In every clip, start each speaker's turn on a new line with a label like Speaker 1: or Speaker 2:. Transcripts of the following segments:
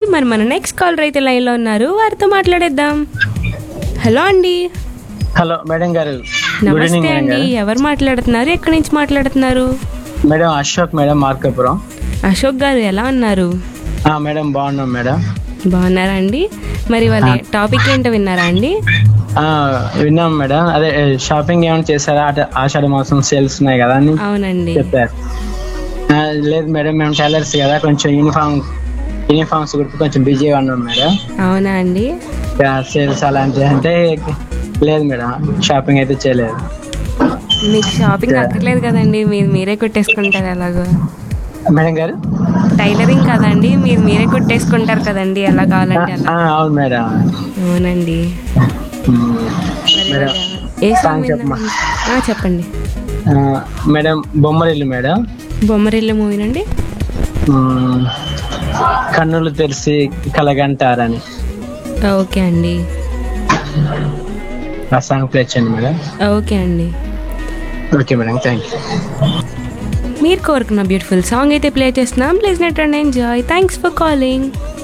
Speaker 1: మరి మన next caller అయితే లైన్లో ఉన్నారు వారితో మాట్లాడేద్దాం హలో అండి
Speaker 2: హలో మేడం గారు గుడ్
Speaker 1: నమస్తే
Speaker 2: ఈవినింగ్ మేడం
Speaker 1: అండి
Speaker 2: గారు
Speaker 1: ఎవరు మాట్లాడుతున్నారు ఎక్కడి నుంచి మాట్లాడుతున్నారు
Speaker 2: మేడం అశోక్ మేడం మార్కాపురం
Speaker 1: అశోక్ గారు ఎలా ఉన్నారు
Speaker 2: ఆ, మేడం బాగున్నాం మేడం
Speaker 1: బాగున్నారా అండి మరి వాళ్ళ టాపిక్ ఏంటో విన్నారా అండి
Speaker 2: ఆ, విన్నాం మేడం అదే ఏ, షాపింగ్ ఏమైనా చేశారా అట- ఆషాఢ మాసం సేల్స్ ఉన్నాయి కదా అని
Speaker 1: అవునండి
Speaker 2: చెప్పారు ఆ, లేదు మేడం మేము టైలర్స్ కదా కొంచెం యూనిఫామ్ యూనిఫామ్స్ గురించి కొంచెం బిజీగా ఉన్నాం మేడం
Speaker 1: అవునా అండి
Speaker 2: సేల్స్ అలాంటివి అంటే లేదు మేడం షాపింగ్ అయితే చేయలేదు
Speaker 1: మీకు షాపింగ్ అక్కర్లేదు కదండి మీరు మీరే కుట్టేసుకుంటారు ఎలాగో
Speaker 2: మేడం గారు
Speaker 1: టైలరింగ్ కదండి మీరు మీరే కుట్టేసుకుంటారు కదండి ఎలా
Speaker 2: ఆ,
Speaker 1: కావాలంటే అలా
Speaker 2: ఆ, అవును మేడం
Speaker 1: అవునండి
Speaker 2: ఉమ్,
Speaker 1: మరి
Speaker 2: మేడం
Speaker 1: ఏ సాంగ్
Speaker 2: సాంగ్ చెప్పమా.
Speaker 1: విన్నారండి? ఆ, చెప్పండి
Speaker 2: ఆ, మేడం బొమ్మరిల్లు మేడం
Speaker 1: బొమ్మరిల్లు మూవీనండి
Speaker 2: మ్మ్. కన్నులు తెరిచి కలగంటారని
Speaker 1: ఓకే అండి
Speaker 2: ఆ సాంగ్ ప్లే చేయండి మేడం
Speaker 1: ఓకే అండి
Speaker 2: ఓకే మేడం థ్యాంక్ యూ
Speaker 1: మీరు కోరుకున్న బ్యూటిఫుల్ సాంగ్ అయితే ప్లే చేస్తున్నాం please net and enjoy thanks for calling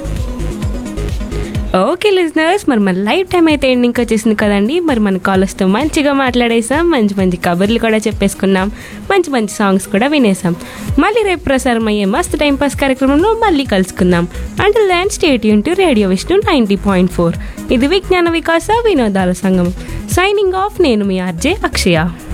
Speaker 1: okay listeners మరి మన లైఫ్ టైం అయితే ఎండింగ్ వచ్చేసింది కదండి మరి మన కాలర్స్తో మంచిగా మాట్లాడేసాం మంచి మంచి కబుర్లు కూడా చెప్పేసుకున్నాం మంచి మంచి సాంగ్స్ కూడా వినేసాం మళ్ళీ రేపు ప్రసారం అయ్యే మస్తు టైం పాస్ కార్యక్రమంలో మళ్ళీ కలుసుకుందాం అంటిల్ దాన్ స్టేట్ యూన్ to radio Vishnu ninety point four ఇది విజ్ఞాన వికాస వినోదాల సంఘం సైనింగ్ ఆఫ్ నేను మీ ఆర్జే అక్షయ